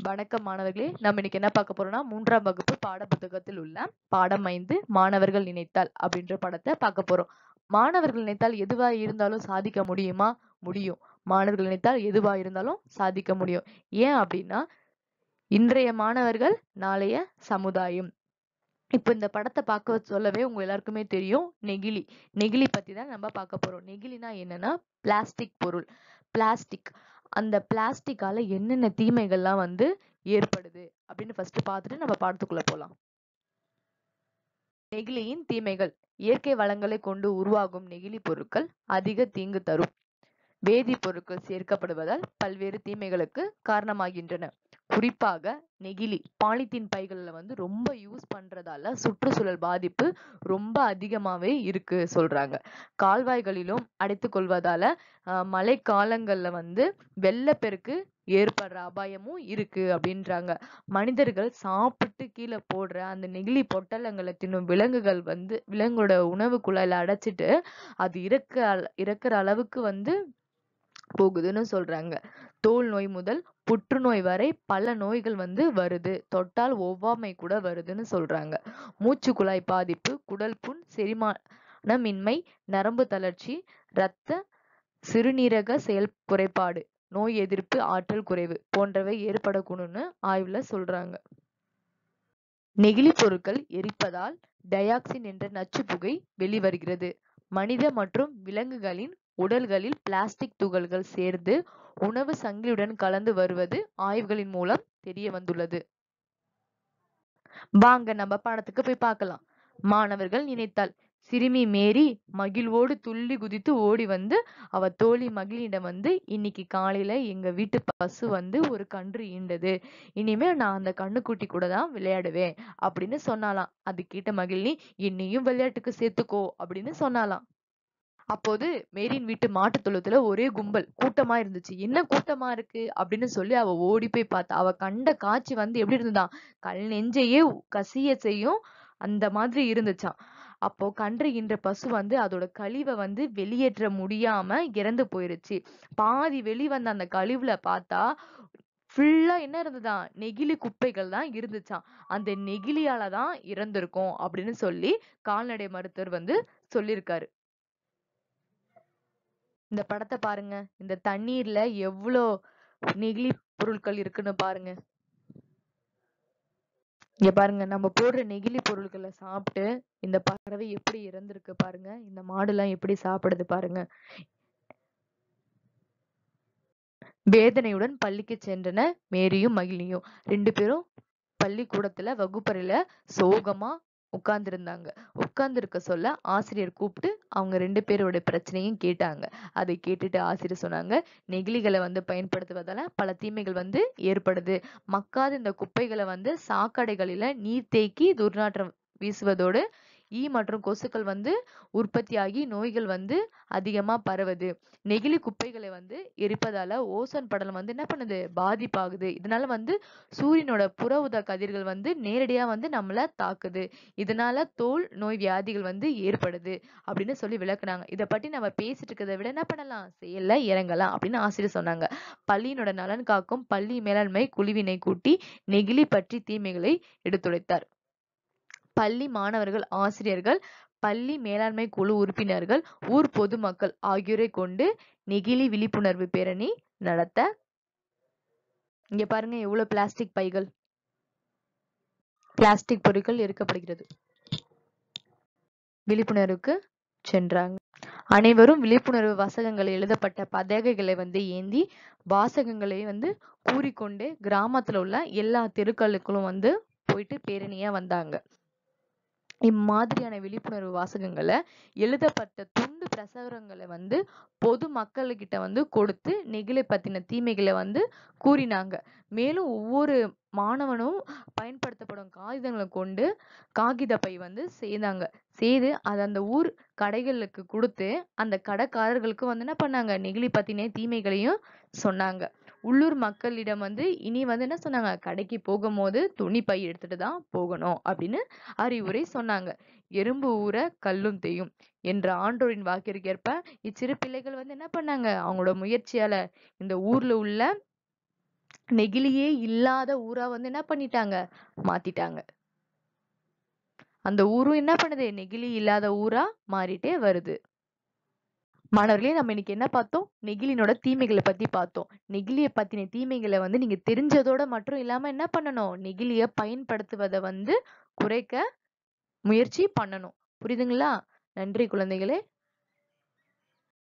வணக்கம் மாணவர்களே நம்ம இன்னைக்கு என்ன பார்க்க போறோம்னா மூன்றாம் வகுப்பு பாடப்புத்தகத்தில் உள்ள பாடம் ஐந்து மாணவர்கள் நினைத்தால் அப்படின்ற படத்தை பார்க்க போறோம் மாணவர்கள் நினைத்தால் எதுவா இருந்தாலும் சாதிக்க முடியுமா முடியும் மாணவர்கள் நினைத்தால் எதுவா இருந்தாலும் சாதிக்க முடியும் ஏன் அப்படின்னா இன்றைய மாணவர்கள் நாளைய சமுதாயம் இப்ப இந்த படத்தை பார்க்க சொல்லவே உங்க எல்லாருக்குமே தெரியும் நெகிழி நெகிழி பத்தி தான் நம்ம பார்க்க போறோம் நெகிழினா என்னன்னா பிளாஸ்டிக் பொருள் பிளாஸ்டிக் அந்த பிளாஸ்டிக்கால என்னென்ன தீமைகள்லாம் வந்து ஏற்படுது அப்படின்னு ஃபர்ஸ்ட் பார்த்துட்டு நம்ம பாடத்துக்குள்ள போலாம் நெகிழியின் தீமைகள் இயற்கை வளங்களை கொண்டு உருவாகும் நெகிழி பொருட்கள் அதிக தீங்கு தரும் வேதிப்பொருட்கள் சேர்க்கப்படுவதால் பல்வேறு தீமைகளுக்கு காரணமாகின்றன குறிப்பாக நெகிழி பாலித்தீன் பைகள்ல வந்து ரொம்ப யூஸ் பண்றதால சுற்றுச்சூழல் பாதிப்பு ரொம்ப அதிகமாவே இருக்கு சொல்றாங்க கால்வாய்களிலும் அடைத்துக் கொள்வதால ஆஹ் மழை காலங்கள்ல வந்து வெள்ளப்பெருக்கு ஏற்படுற அபாயமும் இருக்கு அப்படின்றாங்க மனிதர்கள் சாப்பிட்டு கீழே போடுற அந்த நெகிழி பொட்டலங்களை தின்னும் விலங்குகள் வந்து விலங்கோட உணவு குழாயில அடைச்சிட்டு அது இறக்க இறக்குற அளவுக்கு வந்து போகுதுன்னு சொல்றாங்க தோல் நோய் முதல் புற்றுநோய் வரை பல நோய்கள் வந்து வருது தொட்டால் ஒவ்வாமை கூட வருதுன்னு சொல்றாங்க மூச்சு குழாய் பாதிப்பு குடல் புண் செரிமானமின்மை நரம்பு தளர்ச்சி இரத்த சிறுநீரக செயல் குறைபாடு நோய் எதிர்ப்பு ஆற்றல் குறைவு போன்றவை ஏற்படக்கூடும்னு ஆய்வுல சொல்றாங்க நெகிழி பொருட்கள் எரிப்பதால் டயாக்சின் என்ற நச்சு புகை வெளிவருகிறது மனித மற்றும் விலங்குகளின் உடல்களில் பிளாஸ்டிக் துகள்கள் சேர்ந்து உணவு சங்கிலியுடன் கலந்து வருவது ஆய்வுகளின் மூலம் தெரிய வந்துள்ளது வாங்க நம்ம பாடத்துக்கு போய் பார்க்கலாம் மாணவர்கள் நினைத்தால் சிறுமி மேரி மகிழ்வோடு துள்ளி குதித்து ஓடி வந்து அவ தோழி மகிழிடம் வந்து இன்னைக்கு காலையில எங்க வீட்டு பசு வந்து ஒரு கன்று ஈண்டது இனிமே நான் அந்த கண்ணுக்குட்டி கூட தான் விளையாடுவேன் அப்படின்னு சொன்னாலாம் அது கேட்ட மகிழ்னி என்னையும் விளையாட்டுக்கு சேர்த்துக்கோ அப்படின்னு சொன்னாலாம் அப்போது மேரின் வீட்டு மாட்டு தொழுத்துல ஒரே கும்பல் கூட்டமா இருந்துச்சு என்ன கூட்டமா இருக்கு அப்படின்னு சொல்லி அவ ஓடி போய் பார்த்தா அவ கண்ட காட்சி வந்து எப்படி இருந்ததா கல் நெஞ்சையே கசிய செய்யும் அந்த மாதிரி இருந்துச்சாம் அப்போ கன்று ஈன்ற பசு வந்து அதோட கழிவை வந்து வெளியேற்ற முடியாம இறந்து போயிருச்சு பாதி வெளிவந்த அந்த கழிவுல பார்த்தா ஃபுல்லா என்ன இருந்ததா நெகிழி குப்பைகள் தான் இருந்துச்சாம் அந்த நெகிழியால தான் இறந்திருக்கும் அப்படின்னு சொல்லி கால்நடை மருத்துவர் வந்து சொல்லியிருக்காரு இந்த படத்தை பாருங்க இந்த தண்ணீர்ல எவ்வளோ நெகிழி பொருட்கள் இருக்குன்னு பாருங்க இங்க பாருங்க நம்ம போடுற நெகிழி பொருட்களை சாப்பிட்டு இந்த பறவை எப்படி இறந்திருக்கு பாருங்க இந்த மாடுலாம் எப்படி சாப்பிடுது பாருங்க வேதனையுடன் பள்ளிக்கு சென்றன மேரியும் மகிழியும் ரெண்டு பேரும் பள்ளிக்கூடத்துல வகுப்பறையில சோகமா உட்கார்ந்திருந்தாங்க உட்கார்ந்திருக்க சொல்ல ஆசிரியர் கூப்பிட்டு அவங்க ரெண்டு பேரோட பிரச்சனையும் கேட்டாங்க அதை கேட்டுட்டு ஆசிரியர் சொன்னாங்க நெகிழிகளை வந்து பயன்படுத்துவதால பல தீமைகள் வந்து ஏற்படுது மக்காத இந்த குப்பைகளை வந்து சாக்கடைகளில நீர் தேக்கி துர்நாற்றம் வீசுவதோடு ஈ மற்றும் கொசுக்கள் வந்து உற்பத்தியாகி நோய்கள் வந்து அதிகமா பரவுது நெகிழி குப்பைகளை வந்து எரிப்பதால ஓசோன் படலம் வந்து என்ன பண்ணுது பாதிப்பாகுது இதனால வந்து சூரியனோட புற ஊதா கதிர்கள் வந்து நேரடியா வந்து நம்மள தாக்குது இதனால தோல் நோய் வியாதிகள் வந்து ஏற்படுது அப்படின்னு சொல்லி விளக்குனாங்க இதை பற்றி நம்ம பேசிட்டு இருக்கிறத விட என்ன பண்ணலாம் செயல்ல இறங்கலாம் அப்படின்னு ஆசிரியர் சொன்னாங்க பள்ளியினோட நலன் காக்கும் பள்ளி மேலாண்மை குழுவினை கூட்டி நெகிழி பற்றி தீமைகளை எடுத்துரைத்தார் பள்ளி மாணவர்கள் ஆசிரியர்கள் பள்ளி மேலாண்மை குழு உறுப்பினர்கள் ஊர் பொதுமக்கள் ஆகியோரை கொண்டு நெகிழி விழிப்புணர்வு பேரணி நடத்த இங்க பாருங்க எவ்வளவு பிளாஸ்டிக் பைகள் பிளாஸ்டிக் பொருட்கள் எரிக்கப்படுகிறது விழிப்புணர்வுக்கு சென்றாங்க அனைவரும் விழிப்புணர்வு வாசகங்கள் எழுதப்பட்ட பதாகைகளை வந்து ஏந்தி வாசகங்களை வந்து கூறிக்கொண்டு கிராமத்துல உள்ள எல்லா தெருக்களுக்கும் வந்து போயிட்டு பேரணியா வந்தாங்க இம்மாதிரியான விழிப்புணர்வு வாசகங்களை எழுதப்பட்ட துண்டு பிரசுரங்களை வந்து பொது மக்கள்கிட்ட வந்து கொடுத்து நெகிழி பத்தின தீமைகளை வந்து கூறினாங்க மேலும் ஒவ்வொரு மாணவனும் பயன்படுத்தப்படும் காகிதங்களை கொண்டு காகித பை வந்து செய்தாங்க செய்து அதை அந்த ஊர் கடைகளுக்கு கொடுத்து அந்த கடைக்காரர்களுக்கு வந்து என்ன பண்ணாங்க நெகிழி பத்தின தீமைகளையும் சொன்னாங்க உள்ளூர் மக்களிடம் வந்து இனி வந்து என்ன சொன்னாங்க கடைக்கு போகும்போது துணி பை எடுத்துட்டு தான் போகணும் அப்படின்னு அறிவுரை சொன்னாங்க எறும்பு ஊற கல்லும் தேயும் என்ற ஆண்டோரின் வாக்கிற்கேற்ப இச்சிறு பிள்ளைகள் வந்து என்ன பண்ணாங்க அவங்களோட முயற்சியால இந்த ஊர்ல உள்ள நெகிழியே இல்லாத ஊரா வந்து என்ன பண்ணிட்டாங்க மாத்திட்டாங்க அந்த ஊரும் என்ன பண்ணுது நெகிழி இல்லாத ஊரா மாறிட்டே வருது மாணவர்களே நம்ம இன்னைக்கு என்ன பார்த்தோம் நெகிழினோட தீமைகளை பத்தி பார்த்தோம் நெகிழியை பத்தின தீமைகளை வந்து நீங்க தெரிஞ்சதோட மட்டும் இல்லாம என்ன பண்ணணும் நெகிழிய பயன்படுத்துவதை வந்து குறைக்க முயற்சி பண்ணணும் புரியுதுங்களா நன்றி குழந்தைகளே